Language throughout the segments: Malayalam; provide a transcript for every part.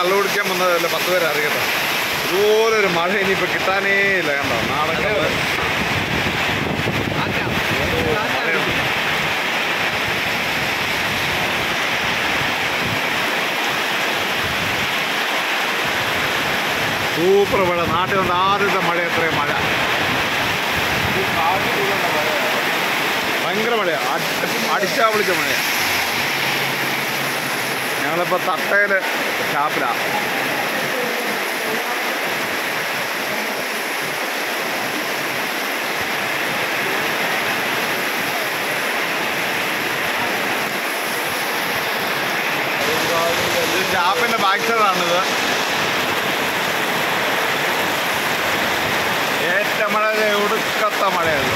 കള്ളു കുടിക്കാൻ വന്നതല്ല പത്ത് പേര് അറിയട്ടോ ഇതുപോലൊരു മഴ ഇനിയിപ്പോൾ കിട്ടാനേ ഇല്ല കണ്ടോ നാടൻ കള്ള് സൂപ്പർ മഴ നാട്ടിൽ വന്ന ആദ്യത്തെ മഴ എത്രയും മഴ ഭയങ്കര മഴയാണ് അടിച്ചാ വിളിച്ച മഴയാണ് ഞങ്ങളിപ്പോൾ തട്ടയിൽ ഷാപ്പിലാണ് ഇത് ഷാപ്പിൻ്റെ ബാക്ക് സൈഡാണിത് ഏറ്റ മഴ ഒടുക്കത്ത മഴയായിരുന്നു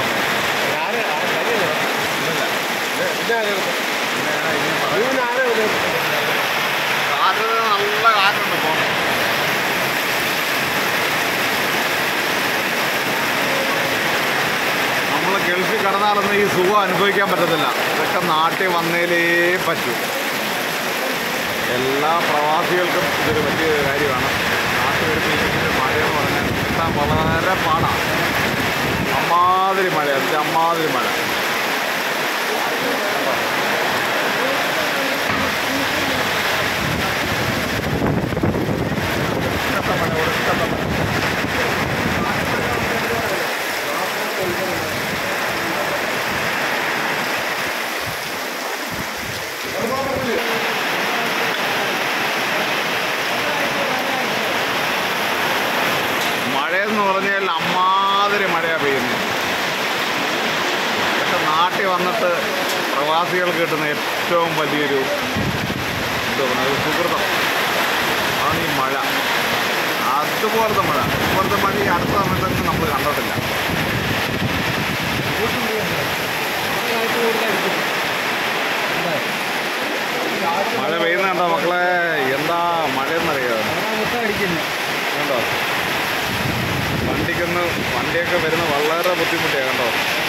കാറ്റ് നല്ല കാറ്റുണ്ട് ഇപ്പോൾ നമ്മൾ ഗൾഫിൽ കിടന്നാലൊന്നും ഈ സുഖം അനുഭവിക്കാൻ പറ്റത്തില്ല ഇതൊക്കെ നാട്ടിൽ വന്നേലേ പറ്റൂ എല്ലാ പ്രവാസികൾക്കും ഇതൊരു വലിയ കാര്യമാണ് നാട്ടിൽ വരുമ്പോൾ ഇങ്ങനെ മഴയെന്ന് പറഞ്ഞാൽ കിട്ടാൻ വളരെ പാടാണ് അമ്മാതിരി മഴ അതിൻ്റെ അമ്മാതിരി മഴ ഒടുക്കത്തെ മഴ ഒടുക്കത്തെ മഴ മഴയെന്ന് പറഞ്ഞാൽ അമ്മാതിരി മഴയാണ് പെയ്യുന്നത് ഇതൊക്കെ നാട്ടിൽ വന്നിട്ട് പ്രവാസികൾക്ക് കിട്ടുന്ന ഏറ്റവും വലിയൊരു എന്താ പറയുക സുഹൃതം അതാണ് ഈ മഴ അതുപോലത്തെ മഴ ഇതുപോലത്തെ മഴ ഈ അടുത്ത സമയത്തൊന്നും നമ്മൾ കണ്ടിട്ടില്ല മഴ പെയ്യുന്ന കണ്ടോ മക്കളെ എന്താ മഴയെന്നറിയാമോ കണ്ടോ വണ്ടിക്കൊന്ന് വണ്ടിയൊക്കെ വരുന്ന വളരെ ബുദ്ധിമുട്ടിയാണ് കണ്ടോ